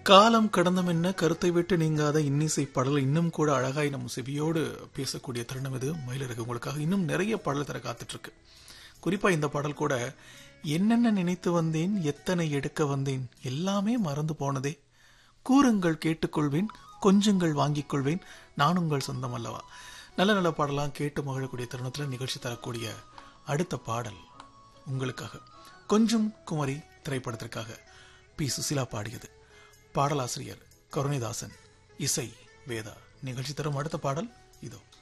காலம் கடந்தும் என்ன கருத்தை விட்டு நீங்காத இன்னிசை பாடல் இன்னும் கூட அழகாய் நம் செவியோடு பேசக்கூடிய தருணம் இது மயிலிறகு உங்களுக்காக இன்னும் நிறைய பாடல் தர காத்துட்டு இருக்கு குறிப்பா இந்த பாடல் கூட என்னென்ன நினைத்து வந்தேன் எத்தனை எடுக்க வந்தேன் எல்லாமே மறந்து போனதே கூறுங்கள் கேட்டுக்கொள்வேன் கொஞ்சங்கள் வாங்கிக் கொள்வேன் நான் உங்கள் சொந்தம் அல்லவா நல்ல நல்ல பாடலாம் கேட்டு மகிழக்கூடிய தருணத்தில் நிகழ்ச்சி தரக்கூடிய அடுத்த பாடல் உங்களுக்காக கொஞ்சம் குமரி திரைப்படத்திற்காக பி சுசிலா பாடியது பாடலாசிரியர் கருணிதாசன் இசை வேதா நிகழ்ச்சி தரும் அடுத்த பாடல் இதோ